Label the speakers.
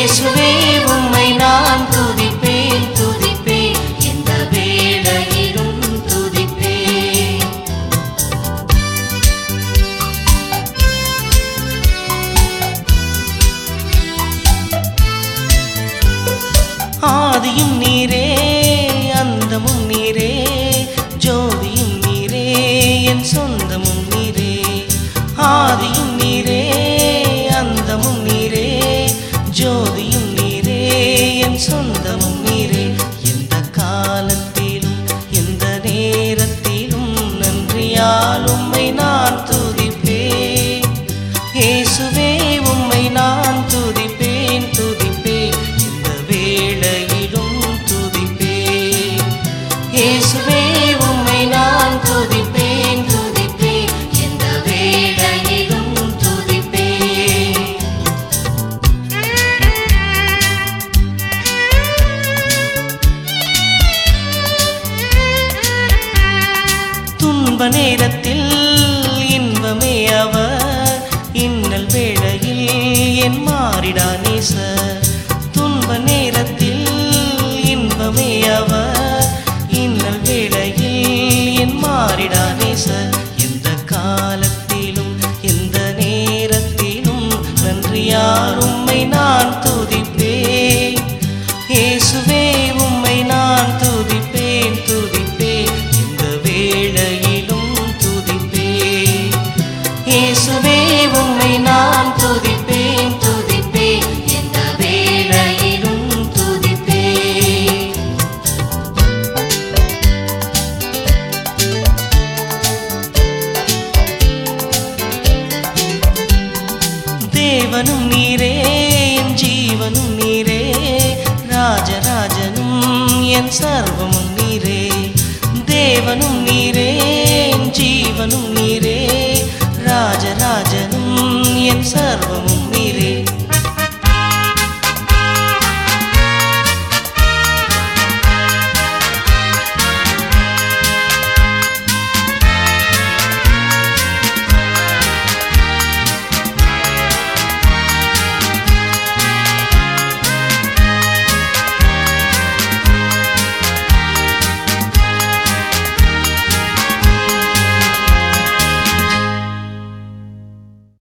Speaker 1: இயேசுவே உம்மை நான் துதிப்பேன் துதிப்பேன் எந்த வேளையிலும் துதிப்பேன் ஆதியும் நீரே அந்தமும் நீரே ஜோதியும் நீரே என் சொந்தமும் நீரே ஆதியும் நீரே அந்தமும் நீரே ஜோதியும் நீரே என் சொந்தமும் நீரே எந்த காலத்திலும் எந்த நேரத்திலும் நன்றியால் உம்மை நான் துதிப்பேன் இயேசுவே உம்மை நான் துதிப்பேன் துதிப்பேன் இந்த வேளையிலும் துதிப்பேன் இயேசுவே உம்மை நான் துதிப்பேன் துதிப்பேன் எந்த வேளையிலும் துதிப்பேன் துன்ப நேரத்தில் இன்பமே அவர் இன்னல் வேளையில் என் மாறிடா நேசர் துன்ப நேரத்தில் இன்பமே அவர் இன்னல் வேளையில் என் மாறிடா நேசர் எந்த காலத்திலும் எந்த நேரத்திலும் நன்றியால் உம்மை நான் துதிப்பேன் இயேசுவே உம்மை நான் துதிப்பேன் துதிப்பேன் இந்த வேளையிலும் துதிப்பேன் இயேசுவே உம்மை நான் துதிப்பேன் துதிப்பேன் இந்த வேளையிலும் துதிப்பேன் தேவனும் நீரே என் ஜீவனும் நீரே ராஜராஜனும் என் சர்வமும் நீரே தேவனும் நீரே என் ஜீவனும் நீரே ராஜராஜனும் என் சர்வமும்